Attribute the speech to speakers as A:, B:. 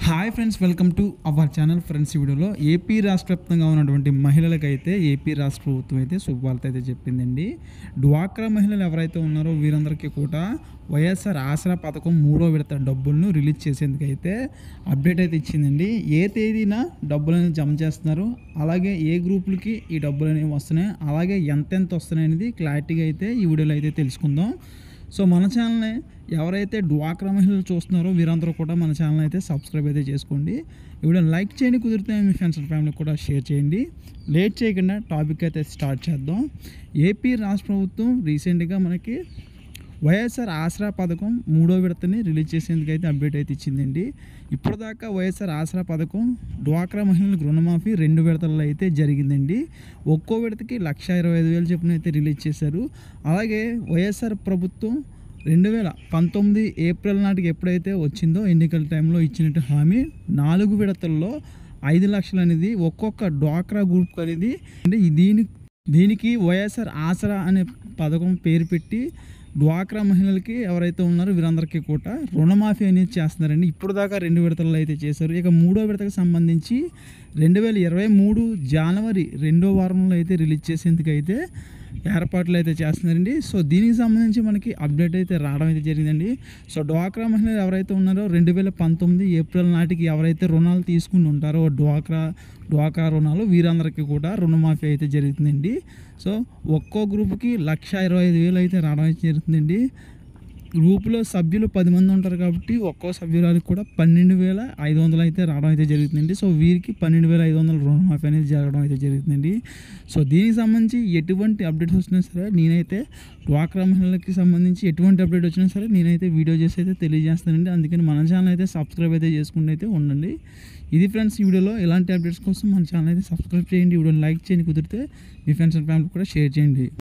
A: hi friends welcome to our channel friends ఈ వీడియోలో AP రాష్ట్ర వ్యాప్తంగా ఉన్నటువంటి మహిళలకైతే ఏపీ రాష్ట్ర ప్రభుత్వం అయితే శుభవార్త అయితే చెప్పిందండి డ్వాక్రా మహిళలు ఎవరైతే ఉన్నారో వీరందరికీ కూడా వైఎస్ఆర్ ఆసరా పథకం మూడో విడత డబ్బులను రిలీజ్ చేసేందుకైతే అప్డేట్ అయితే ఇచ్చిందండి ఏ తేదీన డబ్బులు అనేది జమ చేస్తున్నారు అలాగే ఏ గ్రూపులకి ఈ డబ్బులు అనేవి వస్తున్నాయి అలాగే ఎంతెంత వస్తున్నాయి అనేది క్లారిటీగా అయితే ఈ వీడియోలో అయితే తెలుసుకుందాం సో మన ఛానల్ని ఎవరైతే డ్వాక్రా మహిళలు చూస్తున్నారో వీరందరూ కూడా మన ఛానల్ అయితే సబ్స్క్రైబ్ అయితే చేసుకోండి ఇప్పుడు లైక్ చేయండి కుదిరితే మీ ఫ్రెండ్స్ అండ్ ఫ్యామిలీకి కూడా షేర్ చేయండి లేట్ చేయకుండా టాపిక్ అయితే స్టార్ట్ చేద్దాం ఏపీ రాష్ట్ర ప్రభుత్వం రీసెంట్గా మనకి వైఎస్ఆర్ ఆసరా పథకం మూడో విడతని రిలీజ్ చేసేందుకు అయితే అప్డేట్ అయితే ఇచ్చిందండి ఇప్పటిదాకా వైఎస్ఆర్ ఆసరా పథకం డ్వాక్రా మహిళలకు రుణమాఫీ రెండు విడతల్లో అయితే జరిగిందండి ఒక్కో విడతకి లక్ష ఇరవై ఐదు వేలు చొప్పున అయితే రిలీజ్ చేశారు అలాగే వైఎస్ఆర్ ప్రభుత్వం రెండు వేల పంతొమ్మిది ఏప్రిల్ నాటికి ఎప్పుడైతే వచ్చిందో ఎన్నికల టైంలో ఇచ్చినట్టు హామీ నాలుగు విడతల్లో ఐదు లక్షలు అనేది ఒక్కొక్క డ్వాక్రా గ్రూప్ అనేది అంటే ఈ దీని దీనికి వైఎస్ఆర్ ఆసరా అనే పథకం పేరు పెట్టి డ్వాక్రా మహిళలకి ఎవరైతే ఉన్నారో వీరందరికీ కూడా రుణమాఫీ అనేది చేస్తున్నారండి ఇప్పుడు దాకా రెండు విడతల్లో అయితే చేశారు ఇక మూడో విడతకు సంబంధించి రెండు వేల ఇరవై మూడు జనవరి రెండో వారంలో అయితే రిలీజ్ చేసేందుకు అయితే ఏర్పాట్లు అయితే చేస్తున్నారండి సో దీనికి సంబంధించి మనకి అప్డేట్ అయితే రావడం అయితే జరిగిందండి సో డ్వాక్రా మహిళలు ఎవరైతే ఉన్నారో రెండు వేల పంతొమ్మిది ఏప్రిల్ నాటికి ఎవరైతే రుణాలు తీసుకుని ఉంటారో డ్వాక్రా డ్వాక్రా రుణాలు వీరందరికీ కూడా రుణమాఫీ అయితే జరుగుతుందండి సో ఒక్కో గ్రూప్కి లక్ష ఇరవై ఐదు వేలు అయితే రావడం అయితే జరుగుతుందండి గ్రూపులో సభ్యులు పది మంది ఉంటారు కాబట్టి ఒక్కో సభ్యురానికి కూడా పన్నెండు వేల ఐదు వందలు అయితే రావడం అయితే జరుగుతుందండి సో వీరికి పన్నెండు వేల ఐదు వందల రుణమాఫీ అనేది జరగడం అయితే జరుగుతుందండి సో దీనికి సంబంధించి ఎటువంటి అప్డేట్స్ వచ్చినా సరే నేనైతే డ్వాక్రా మహిళలకి సంబంధించి ఎటువంటి అప్డేట్ వచ్చినా సరే నేనైతే వీడియో చేసి అయితే తెలియజేస్తానండి అందుకని మన ఛానల్ అయితే సబ్స్క్రైబ్ అయితే చేసుకుంటూ అయితే ఉండండి ఇది ఫ్రెండ్స్ ఈ వీడియోలో ఎలాంటి అప్డేట్స్ కోసం మన ఛానల్ అయితే సబ్స్క్రైబ్ చేయండి వీడియోని లైక్ చేయండి కుదిరితే మీ ఫ్రెండ్స్ అండ్ ఫ్యామిలీ కూడా షేర్ చేయండి